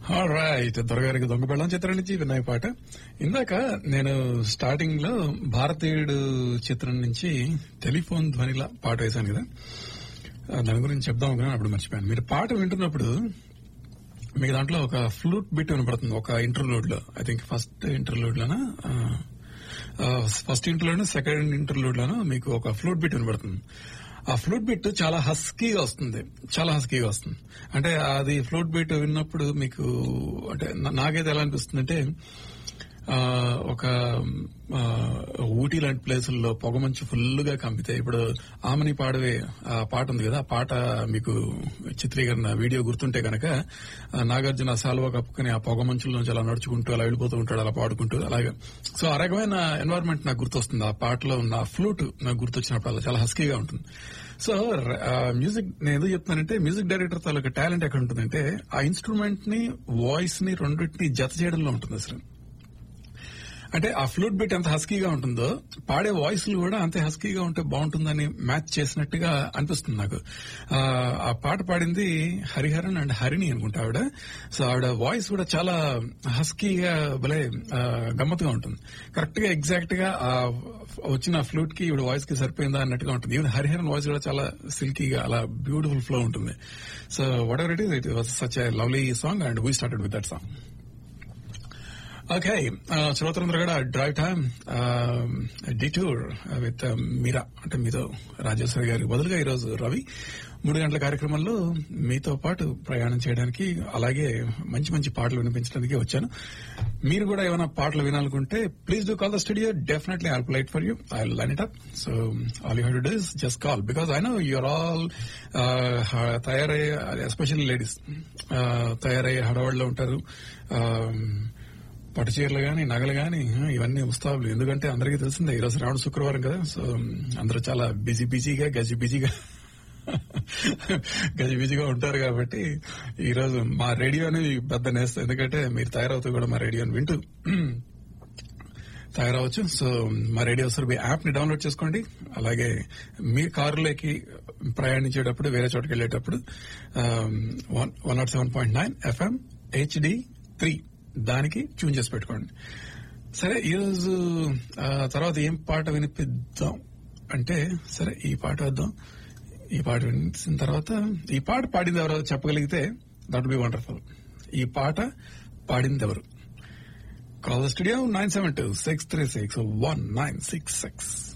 right దొరగారికి దొంగ బెళ్ళం చిత్రం నుంచి విన్నాయి పాట ఇందాక నేను స్టార్టింగ్ లో భారతీయుడు చిత్రం నుంచి టెలిఫోన్ ధ్వనిలా పాట వేశాను కదా ఆ, దాని గురించి చెప్దాం అనుకున్నాను అప్పుడు మర్చిపోయాను మీరు పాట వింటున్నప్పుడు మీకు దాంట్లో ఒక ఫ్లూట్ బిట్ వినపడుతుంది ఒక ఇంటర్లూడ్ లో ఐ థింక్ ఫస్ట్ ఇంటర్లూడ్ లోనా ఫస్ట్ ఇంటర్లూడ్ సెకండ్ ఇంటర్లూడ్ లోనో మీకు ఒక ఫ్లూట్ బిట్ వినపడుతుంది ఆ ఫ్లూట్ బిట్ చాలా హస్కీగా వస్తుంది చాలా హస్కీగా వస్తుంది అంటే అది ఫ్లూట్ బిట్ విన్నప్పుడు మీకు అంటే నా- నాకైతే ఎలా అనిపిస్తుంది అంటే ఆ, ఒక ఆ, ఊటీ లాంటి ప్లేసుల్లో పొగమంచు ఫుల్ గా కంపితే ఇప్పుడు ఆమని పాడవే ఆ పాట ఉంది కదా ఆ పాట మీకు చిత్రీకరణ వీడియో గుర్తుంటే గనక ఆ, నాగార్జున సాల్వా కప్పుకొని ఆ పొగమంచుల నుంచి అలా నడుచుకుంటూ అలా వెళ్ళిపోతూ ఉంటాడు అలా పాడుకుంటూ అలాగే సో ఆ రకమైన ఎన్వైరన్మెంట్ నాకు గుర్తొస్తుంది ఆ పాటలో ఉన్న ఫ్లూట్ నాకు గుర్తొచ్చినప్పుడు అలా చాలా హస్కీగా ఉంటుంది సో మ్యూజిక్ నేను ఎందుకు చెప్తున్నానంటే మ్యూజిక్ డైరెక్టర్ తాలూకు టాలెంట్ ఎక్కడ ఉంటుందంటే ఆ ఇన్స్ట్రుమెంట్ ని వాయిస్ ని రెండింటిని జత చేయడంలో ఉంటుంది అసలు అంటే ఆ ఫ్లూట్ బిట్ ఎంత హస్కీగా ఉంటుందో పాడే వాయిస్లు కూడా అంతే హస్కీగా ఉంటే బాగుంటుందని మ్యాచ్ చేసినట్టుగా అనిపిస్తుంది నాకు ఆ, ఆ పాట పాడింది హరిహరన్ అండ్ హరిణి అనుకుంటా ఆవిడ సో ఆవిడ వాయిస్ కూడా చాలా హస్కీగా భలే ఆ, గమ్మత్తుగా ఉంటుంది కరెక్ట్ గా ఎగ్జాక్ట్ గా ఆ వచ్చిన ఫ్లూట్ కి ఈవిడ వాయిస్ కి సరిపోయిందా అన్నట్టుగా ఉంటుంది ఈవెన్ హరిహరన్ వాయిస్ కూడా చాలా సిల్కీగా అలా బ్యూటిఫుల్ ఫ్లో ఉంటుంది so whatever it is it was such a lovely song and we started with that song okay శ్రోతలందరూ కూడా drive time detour with Meera అంటే మీతో రాజేశ్వరి గారి బదులుగా ఈరోజు రవి మూడు గంటల కార్యక్రమంలో మీతో పాటు ప్రయాణం చేయడానికి అలాగే మంచి మంచి పాటలు వినిపించడానికి వచ్చాను మీరు కూడా ఏమైనా పాటలు వినాలనుకుంటే please do call the studio definitely I light for you I line it up so all you have to do is just call because I know you're all తయారయ్యే ఎస్పెషల్లీ లేడీస్ తయారయ్యే హడవాళ్ళలో ఉంటారు uh, పట్టు చీరలు గాని నగలు గాని ఆ, ఇవన్నీ ఉత్సవాలు ఎందుకంటే అందరికీ తెలిసిందే ఈరోజు రావణ శుక్రవారం కదా సో అందరూ చాలా బిజీ బిజీగా గజి బిజీగా గజి బిజీగా ఉంటారు కాబట్టి ఈ రోజు మా రేడియోని పెద్ద నేస్తాం ఎందుకంటే మీరు తయారవుతూ కూడా మా రేడియోని వింటూ తయారవచ్చు సో మా రేడియో సురభి యాప్ ని డౌన్లోడ్ చేసుకోండి అలాగే మీ కారులోకి ప్రయాణించేటప్పుడు వేరే చోటుకి వెళ్ళేటప్పుడు one naught seven point nine FM HD three దానికి ట్యూన్ చేసి పెట్టుకోండి సరే ఈరోజు ఆ, తర్వాత ఏం పాట వినిపిద్దాం అంటే సరే ఈ పాట వద్దాం ఈ పాట వినిపించిన తర్వాత ఈ పాట పాడింది ఎవరో చెప్పగలిగితే దట్ బి వండర్ఫుల్ ఈ పాట పాడింది ఎవరు call the studio nine seven two six three six one nine six six